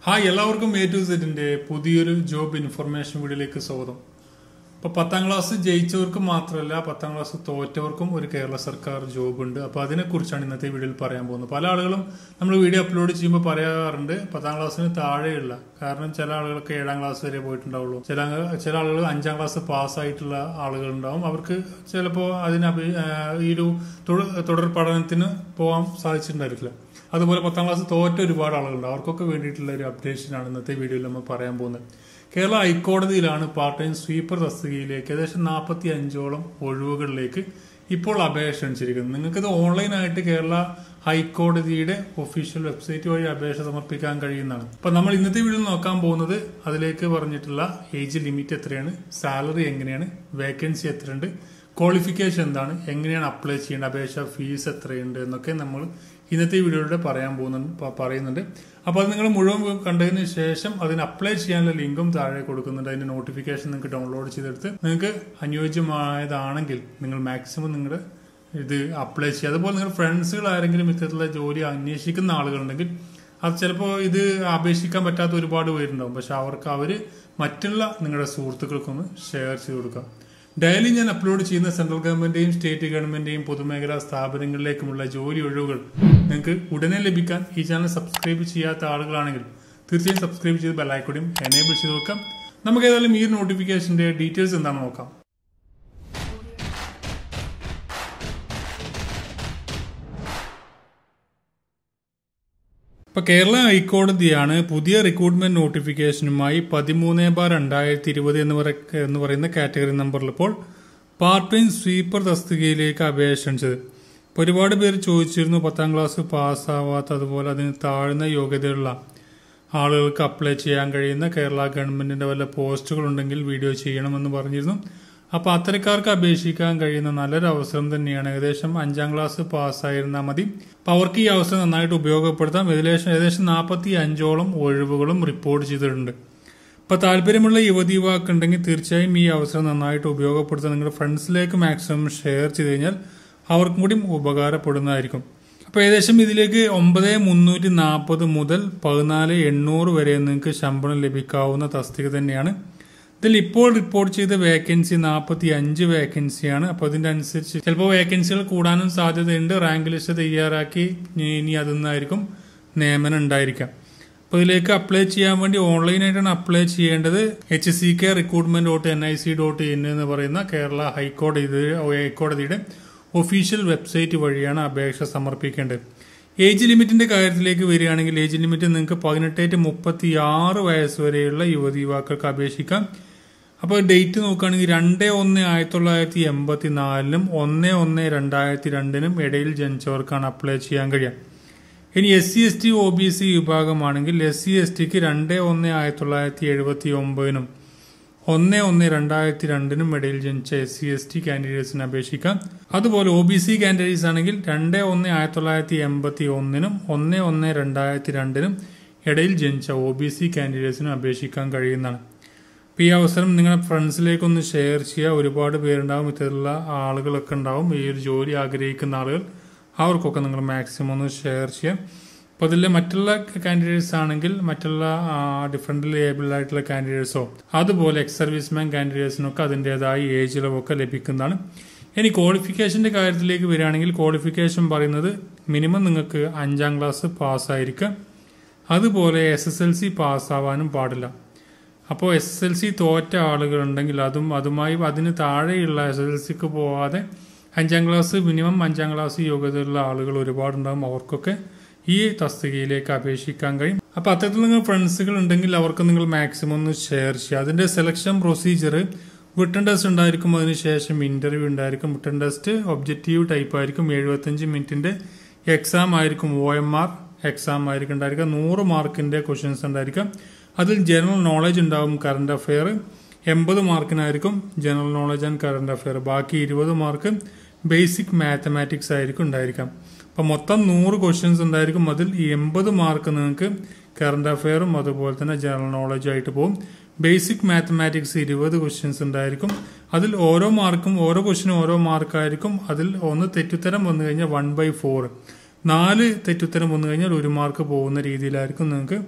hi എല്ലാവർക്കും A to സെറ്റിന്റെ പുതിയൊരു ജോബ് ഇൻഫർമേഷൻ വീഡിയോയിലേക്ക് സ്വാഗതം ഇപ്പൊ പത്താം ക്ലാസ് ജയിച്ചവർക്ക് മാത്രമല്ല പത്താം ക്ലാസ് തോറ്റവർക്കും ഒരു കേരള സർക്കാർ ജോബ് ഉണ്ട് അപ്പൊ അതിനെക്കുറിച്ചാണ് ഇന്നത്തെ വീഡിയോയിൽ പറയാൻ പോകുന്നത് പല ആളുകളും നമ്മൾ വീഡിയോ അപ്ലോഡ് ചെയ്യുമ്പോൾ പറയാറുണ്ട് പത്താം ക്ലാസ്സിന് താഴെയുള്ള കാരണം ചില ആളുകൾക്ക് ഏഴാം ക്ലാസ് വരെ പോയിട്ടുണ്ടാവുള്ളൂ ചില ചില ആളുകൾ അഞ്ചാം ക്ലാസ് പാസ്സായിട്ടുള്ള ആളുകൾ ഉണ്ടാവും അവർക്ക് ചിലപ്പോൾ അതിന് അപേ- ആ, ഈ ഒരു തുടർ തുടർ പഠനത്തിന് പോകാൻ സാധിച്ചിട്ടുണ്ടായിരിക്കില്ല അതുപോലെ പത്താം ക്ലാസ് തോറ്റ ഒരുപാട് ആളുകളുണ്ട് അവർക്കൊക്കെ വേണ്ടിയിട്ടുള്ള ഒരു അപ്ഡേഷനാണ് ഇന്നത്തെ വീഡിയോയിൽ നമ്മൾ പറയാൻ പോകുന്നത് കേരള ഹൈക്കോടതിയിലാണ് പാർട്ട് ടൈം സ്വീപ്പർ തസ്തികയിലേക്ക് ഏകദേശം നാൽപ്പത്തി അഞ്ചോളം ഒഴിവുകളിലേക്ക് ഇപ്പോൾ അപേക്ഷ ക്ഷണിച്ചിരിക്കുന്നത് നിങ്ങൾക്കിത് ഓൺലൈനായിട്ട് കേരള ഹൈക്കോടതിയുടെ ഒഫീഷ്യൽ വെബ്സൈറ്റ് വഴി അപേക്ഷ സമർപ്പിക്കാൻ കഴിയുന്നതാണ് അപ്പൊ നമ്മൾ ഇന്നത്തെ വീഡിയോയിൽ നോക്കാൻ പോകുന്നത് അതിലേക്ക് പറഞ്ഞിട്ടുള്ള ഏജ് ലിമിറ്റ് എത്രയാണ് സാലറി എങ്ങനെയാണ് വേക്കൻസി എത്രയുണ്ട് ക്വാളിഫിക്കേഷൻ എന്താണ് എങ്ങനെയാണ് അപ്ലൈ ചെയ്യേണ്ടത് അപേക്ഷ ഫീസ് എത്രയുണ്ട് എന്നൊക്കെ നമ്മൾ ഇന്നത്തെ വീഡിയോയിലൂടെ പറയാൻ പോകുന്നുണ്ട് പ- പറയുന്നുണ്ട് അപ്പോൾ അത് നിങ്ങൾ മുഴുവൻ കണ്ടതിന് ശേഷം അതിന് അപ്ലൈ ചെയ്യാനുള്ള ലിങ്കും താഴെ കൊടുക്കുന്നുണ്ട് അതിന്റെ നോട്ടിഫിക്കേഷൻ നിങ്ങൾക്ക് ഡൗൺലോഡ് ചെയ്തെടുത്ത് നിങ്ങൾക്ക് അനുയോജ്യമായതാണെങ്കിൽ നിങ്ങൾ മാക്സിമം നിങ്ങളുടെ ഇത് അപ്ലൈ ചെയ്യുക അതുപോലെ നിങ്ങൾ ഫ്രണ്ട്സുകൾ ആരെങ്കിലും ഇത്തരത്തിലുള്ള ജോലി അന്വേഷിക്കുന്ന ആളുകളുണ്ടെങ്കിൽ അത് ചിലപ്പോൾ ഇത് അപേക്ഷിക്കാൻ പറ്റാത്ത ഒരുപാട് പേരുണ്ടാവും പക്ഷെ അവർക്ക് അവര് മറ്റുള്ള നിങ്ങളുടെ സുഹൃത്തുക്കൾക്കൊന്ന് ഷെയർ ചെയ്ത് കൊടുക്കാം ഡെയിലി ഞാൻ അപ്ലോഡ് ചെയ്യുന്ന സെൻട്രൽ ഗവൺമെന്റിന്റെയും സ്റ്റേറ്റ് ഗവൺമെന്റിന്റെയും പൊതുമേഖലാ സ്ഥാപനങ്ങളിലേക്കുമുള്ള ജോലി ഒഴിവുകൾ നിങ്ങൾക്ക് ഉടനെ ലഭിക്കാൻ ഈ ചാനൽ സബ്സ്ക്രൈബ് ചെയ്യാത്ത ആളുകളാണെങ്കിൽ തീർച്ചയായും സബ്സ്ക്രൈബ് ചെയ്ത് ബെല്ലൈക്കോടെയും എനേബിൾ ചെയ്ത് വെക്കാം നമുക്ക് ഏതായാലും ഈ നോട്ടിഫിക്കേഷന്റെ ഡീറ്റെയിൽസ് എന്താണെന്ന് നോക്കാം ഇപ്പൊ കേരള ഹൈക്കോടതിയാണ് പുതിയ റിക്രൂട്ട്മെന്റ് നോട്ടിഫിക്കേഷനുമായി പതിമൂന്ന് ബാർ രണ്ടായിരത്തി ഇരുപത് എന്ന് പറ- എന്ന് പറയുന്ന കാറ്റഗറി നമ്പറിൽ ഇപ്പോൾ പാർട്ട് ടൈം സ്വീപ്പർ തസ്തികയിലേക്ക് അപേക്ഷ ക്ഷണിച്ചത് ഇപ്പൊ ഒരുപാട് പേര് ചോദിച്ചിരുന്നു പത്താം ക്ലാസ് പാസ്സാവാത്ത അതുപോലെ അതിന് താഴ്ന്ന യോഗ്യതയുള്ള ആളുകൾക്ക് അപ്ലൈ ചെയ്യാൻ കഴിയുന്ന കേരള ഗവൺമെന്റിന്റെ വല്ല പോസ്റ്റുകൾ ഉണ്ടെങ്കിൽ വീഡിയോ ചെയ്യണമെന്ന് പറഞ്ഞിരുന്നു അപ്പൊ അത്തരക്കാർക്ക് അപേക്ഷിക്കാൻ കഴിയുന്ന നല്ലൊരു അവസരം തന്നെയാണ് ഏകദേശം അഞ്ചാം ക്ലാസ് പാസ്സായിരുന്നാൽ മതി അപ്പൊ അവർക്ക് ഈ അവസരം നന്നായിട്ട് ഉപയോഗപ്പെടുത്താം ഏകദേശം ഏകദേശം നാൽപ്പത്തി അഞ്ചോളം ഒഴിവുകളും റിപ്പോർട്ട് ചെയ്തിട്ടുണ്ട് ഇപ്പൊ താല്പര്യമുള്ള യുവതി യുവാക്കൾ ഉണ്ടെങ്കിൽ തീർച്ചയായും ഈ അവസരം നന്നായിട്ട് ഉപയോഗപ്പെടുത്താൻ നിങ്ങളുടെ ഫ്രണ്ട്സിലേക്ക് മാക്സിമം ഷെയർ ചെയ്ത് കഴിഞ്ഞാൽ അവർക്കും കൂടി ഉപകാരപ്പെടുന്നതായിരിക്കും അപ്പൊ ഏകദേശം ഇതിലേക്ക് ഒമ്പത് മുന്നൂറ്റി നാൽപ്പത് മുതൽ പതിനാല് എണ്ണൂറ് വരെ നിങ്ങൾക്ക് ശമ്പളം ലഭിക്കാവുന്ന തസ്തിക തന്നെയാണ് ഇതിൽ ഇപ്പോൾ റിപ്പോർട്ട് ചെയ്ത വേക്കൻസി നാൽപ്പത്തി അഞ്ച് വേക്കൻസിയാണ് അപ്പൊ അതിന്റെ അനുസരിച്ച് ചിലപ്പോൾ വേക്കൻസികൾ കൂടാനും സാധ്യതയുണ്ട് റാങ്ക് ലിസ്റ്റ് തയ്യാറാക്കി ഇനി അതിൽ നിന്നായിരിക്കും നിയമനം ഉണ്ടായിരിക്കാം അപ്പൊ ഇതിലേക്ക് അപ്ലൈ ചെയ്യാൻ വേണ്ടി ഓൺലൈനായിട്ടാണ് അപ്ലൈ ചെയ്യേണ്ടത് H C K recruitment dot N I C dot in എന്ന് പറയുന്ന കേരള ഹൈക്കോടതി ഹൈക്കോടതിയുടെ ഒഫീഷ്യൽ വെബ്സൈറ്റ് വഴിയാണ് അപേക്ഷ സമർപ്പിക്കേണ്ടത് ഏജ് ലിമിറ്റിന്റെ കാര്യത്തിലേക്ക് വരികയാണെങ്കിൽ ഏജ് ലിമിറ്റ് നിങ്ങൾക്ക് പതിനെട്ട് ടു മുപ്പത്തി ആറ് വയസ്സ് വരെയുള്ള യുവതി യുവാക്കൾക്ക് അപേക്ഷിക്കാം അപ്പോൾ ഡേറ്റ് നോക്കുകയാണെങ്കിൽ രണ്ട് ഒന്ന് ആയിരത്തി തൊള്ളായിരത്തി എൺപത്തി നാലിനും ഒന്ന് ഒന്ന് രണ്ടായിരത്തി രണ്ടിനും ഇടയിൽ ജനിച്ചവർക്കാണ് അപ്ലൈ ചെയ്യാൻ കഴിയുക ഇനി S C S T O B C വിഭാഗമാണെങ്കിൽ എസ് സി എസ് ടിക്ക് രണ്ട് ഒന്ന് ആയിരത്തി തൊള്ളായിരത്തി എഴുപത്തി ഒമ്പതിനും ഒന്ന് ഒന്ന് രണ്ടായിരത്തി രണ്ടിനും ഇടയിൽ ജനിച്ച എസ് സി എസ് ടി കാൻഡിഡേറ്റ്സിന് അപേക്ഷിക്കാം അതുപോലെ ഒ ബി സി കാൻഡിഡേറ്റ്സ് ആണെങ്കിൽ രണ്ട് ഒന്ന് ആയിരത്തി തൊള്ളായിരത്തി എൺപത്തി ഒന്നിനും ഒന്ന് ഒന്ന് രണ്ടായിരത്തി രണ്ടിനും ഇടയിൽ ജനിച്ച ഒ ബി സി കാൻഡിഡേറ്റ്സിനും അപേക്ഷിക്കാൻ കഴിയുന്നതാണ് അപ്പൊ ഈ അവസരം നിങ്ങളുടെ ഫ്രണ്ട്സിലേക്കൊന്ന് ഷെയർ ചെയ്യുക ഒരുപാട് പേരുണ്ടാവും ഇത്തരത്തിലുള്ള ആളുകളൊക്കെ ഉണ്ടാവും ഈ ഒരു ജോലി ആഗ്രഹിക്കുന്ന ആളുകൾ അവർക്കൊക്കെ നിങ്ങൾ മാക്സിമം ഒന്ന് ഷെയർ ചെയ്യാം അപ്പോൾ ഇതിൽ മറ്റുള്ള കാൻഡിഡേറ്റ്സ് ആണെങ്കിൽ മറ്റുള്ള ഡിഫറെൻ്റ് ലേബിൾ ആയിട്ടുള്ള കാൻഡിഡേറ്റ്സോ അതുപോലെ എക്സ് സർവീസ്മാൻ കാൻഡിഡേറ്റ്സിനൊക്കെ അതിൻ്റെതായ ഏജ് ഇളവൊക്കെ ലഭിക്കുന്നതാണ് ഇനി ക്വാളിഫിക്കേഷന്റെ കാര്യത്തിലേക്ക് വരികയാണെങ്കിൽ ക്വാളിഫിക്കേഷൻ പറയുന്നത് മിനിമം നിങ്ങൾക്ക് അഞ്ചാം ക്ലാസ് പാസ്സായിരിക്കുക അതുപോലെ എസ് എസ് എൽ സി പാസ്സാവാനും പാടില്ല അപ്പോൾ എസ് എസ് എൽ സി തോറ്റ ആളുകളുണ്ടെങ്കിൽ അതും അതുമായി അതിന് താഴെയുള്ള എസ് എസ് എൽ സിക്ക് പോവാതെ അഞ്ചാം ക്ലാസ് മിനിമം അഞ്ചാം ക്ലാസ് യോഗ്യതയുള്ള ആളുകൾ ഒരുപാടുണ്ടാകും അവർക്കൊക്കെ ഈ തസ്തികയിലേക്ക് അപേക്ഷിക്കാൻ കഴിയും അപ്പൊ അത്തരത്തിൽ നിങ്ങൾ ഫ്രണ്ട്സുകൾ ഉണ്ടെങ്കിൽ അവർക്ക് നിങ്ങൾ മാക്സിമം ഒന്ന് ഷെയർ ചെയ്യുക അതിന്റെ സെലക്ഷൻ പ്രൊസീജിയർ റിട്ടേൺ ടെസ്റ്റ് ഉണ്ടായിരിക്കും അതിനുശേഷം ഇന്റർവ്യൂ ഉണ്ടായിരിക്കും റിട്ടേൺ ടെസ്റ്റ് ഒബ്ജക്റ്റീവ് ടൈപ്പ് ആയിരിക്കും എഴുപത്തഞ്ച് മിനിറ്റിന്റെ എക്സാം ആയിരിക്കും ഒ എം ആർ എക്സാം ആയിരിക്കും ഉണ്ടായിരിക്കുക നൂറ് മാർക്കിന്റെ ക്വസ്റ്റ്യൻസ് ഉണ്ടായിരിക്കാം അതിൽ ജനറൽ നോളജ് ഉണ്ടാവും കറണ്ട് അഫെയർ എൺപത് മാർക്കിനായിരിക്കും general knowledge and current affair ബാക്കി ഇരുപത് മാർക്ക് ബേസിക് മാത്തമാറ്റിക്സ് ആയിരിക്കും ഉണ്ടായിരിക്കാം അപ്പൊ മൊത്തം നൂറ് ക്വസ്റ്റ്യൻസ് ഉണ്ടായിരിക്കും അതിൽ എൺപത് മാർക്ക് നിങ്ങൾക്ക് കറണ്ട് അഫെയറും അതുപോലെ തന്നെ ജനറൽ നോളജ് ആയിട്ട് പോകും ബേസിക് മാത്തമാറ്റിക്സ് ഇരുപത് ക്വസ്റ്റ്യൻസ് ഉണ്ടായിരിക്കും അതിൽ ഓരോ മാർക്കും ഓരോ ക്വസ്റ്റിനും ഓരോ മാർക്കായിരിക്കും അതിൽ ഒന്ന് തെറ്റുത്തരം വന്നു കഴിഞ്ഞാൽ വൺ ബൈ ഫോർ നാല് തെറ്റുത്തരം വന്നു കഴിഞ്ഞാൽ ഒരു മാർക്ക് പോകുന്ന രീതിയിലായിരിക്കും നിങ്ങൾക്ക്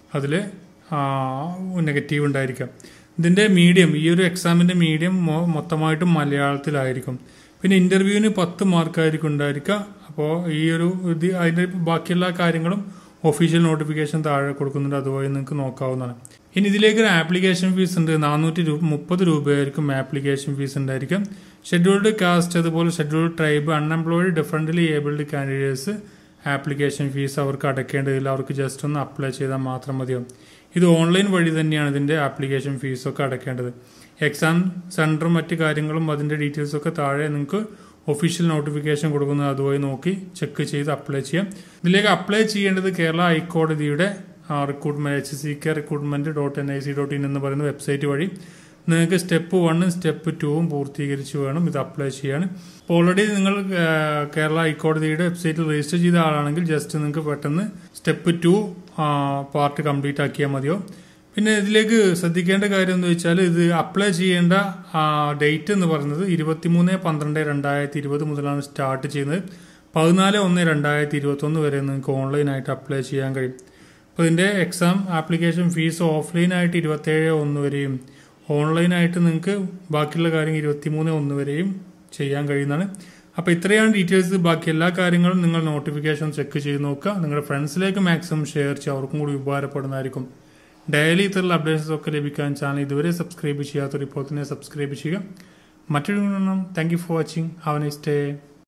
അതിൽ നെഗറ്റീവ് ഉണ്ടായിരിക്കാം ഇതിന്റെ മീഡിയം ഈ ഒരു എക്സാമിന്റെ മീഡിയം മൊത്തമായിട്ടും മലയാളത്തിലായിരിക്കും പിന്നെ ഇന്റർവ്യൂവിന് പത്ത് മാർക്കായിരിക്കും ഉണ്ടായിരിക്കുക അപ്പോൾ ഈ ഒരു ഇത് അതിന്റെ ബാക്കിയെല്ലാ കാര്യങ്ങളും ഒഫീഷ്യൽ നോട്ടിഫിക്കേഷൻ താഴെ കൊടുക്കുന്നുണ്ട് അതുവഴി നിങ്ങൾക്ക് നോക്കാവുന്നതാണ് ഇനി ഇതിലേക്ക് ഒരു ആപ്ലിക്കേഷൻ ഫീസ് ഉണ്ട് നാനൂറ്റി രൂപ മുപ്പത് രൂപയായിരിക്കും ആപ്ലിക്കേഷൻ ഫീസ് ഉണ്ടായിരിക്കും ഷെഡ്യൂൾഡ് കാസ്റ്റ് അതുപോലെ scheduled tribe unemployed differently abled candidates application fee അവർക്ക് അടയ്ക്കേണ്ടതില്ല അവർക്ക് ജസ്റ്റ് ഒന്ന് അപ്ലൈ ചെയ്താൽ മാത്രം മതിയാവും ഇത് ഓൺലൈൻ വഴി തന്നെയാണ് ഇതിന്റെ ആപ്ലിക്കേഷൻ ഫീസൊക്കെ അടയ്ക്കേണ്ടത് എക്സാം സെന്ററും മറ്റു കാര്യങ്ങളും അതിന്റെ ഡീറ്റെയിൽസ് ഒക്കെ താഴെ നിങ്ങൾക്ക് ഒഫീഷ്യൽ നോട്ടിഫിക്കേഷൻ കൊടുക്കുന്നത് അതുവഴി നോക്കി ചെക്ക് ചെയ്ത് അപ്ലൈ ചെയ്യാം ഇതിലേക്ക് അപ്ലൈ ചെയ്യേണ്ടത് കേരള ഹൈക്കോടതിയുടെ recruitment H C K recruitment dot N I C dot in എന്ന് പറയുന്ന വെബ്സൈറ്റ് വഴി നിങ്ങൾക്ക് സ്റ്റെപ്പ് വണ്ണും സ്റ്റെപ്പ് ടൂവും പൂർത്തീകരിച്ച് വേണം ഇത് അപ്ലൈ ചെയ്യാൻ അപ്പോൾ ഓൾറെഡി നിങ്ങൾ കേരള ഹൈക്കോടതിയുടെ വെബ്സൈറ്റിൽ രജിസ്റ്റർ ചെയ്ത ആളാണെങ്കിൽ ജസ്റ്റ് നിങ്ങൾക്ക് പെട്ടെന്ന് സ്റ്റെപ്പ് ടു പാർട്ട് കംപ്ലീറ്റ് ആക്കിയാൽ മതിയോ പിന്നെ ഇതിലേക്ക് ശ്രദ്ധിക്കേണ്ട കാര്യം എന്ന് വെച്ചാൽ ഇത് അപ്ലൈ ചെയ്യേണ്ട ഡേറ്റ് എന്ന് പറയുന്നത് ഇരുപത്തിമൂന്ന് പന്ത്രണ്ട് രണ്ടായിരത്തി ഇരുപത് മുതലാണ് സ്റ്റാർട്ട് ചെയ്യുന്നത് പതിനാല് ഒന്ന് രണ്ടായിരത്തി ഇരുപത്തി ഒന്ന് വരെ നിങ്ങൾക്ക് ഓൺലൈനായിട്ട് അപ്ലൈ ചെയ്യാൻ കഴിയും അപ്പോൾ ഇതിന്റെ എക്സാം ആപ്ലിക്കേഷൻ ഫീസ് ഓഫ്ലൈനായിട്ട് ഇരുപത്തേഴ് ഒന്ന് വരെയും ഓൺലൈനായിട്ട് നിങ്ങൾക്ക് ബാക്കിയുള്ള കാര്യം ഇരുപത്തിമൂന്ന് ഒന്ന് വരെയും ചെയ്യാൻ കഴിയുന്നതാണ് അപ്പോൾ ഇത്രയാണ് ഡീറ്റെയിൽസ് ബാക്കി എല്ലാ കാര്യങ്ങളും നിങ്ങൾ നോട്ടിഫിക്കേഷൻ ചെക്ക് ചെയ്ത് നോക്കുക നിങ്ങളുടെ ഫ്രണ്ട്സിലേക്ക് മാക്സിമം ഷെയർ ചെയ്യുക അവർക്കും കൂടി ഉപകാരപ്പെടുന്നതായിരിക്കും ഡെയിലി ഇത്തരത്തിലുള്ള അപ്ഡേഷൻസ് ഒക്കെ ലഭിക്കാൻ ചാനൽ ഇതുവരെ സബ്സ്ക്രൈബ് ചെയ്യാത്തവർ ഇപ്പോൾ തന്നെ സബ്സ്ക്രൈബ് ചെയ്യുക മറ്റൊരു thank you for watching have nice day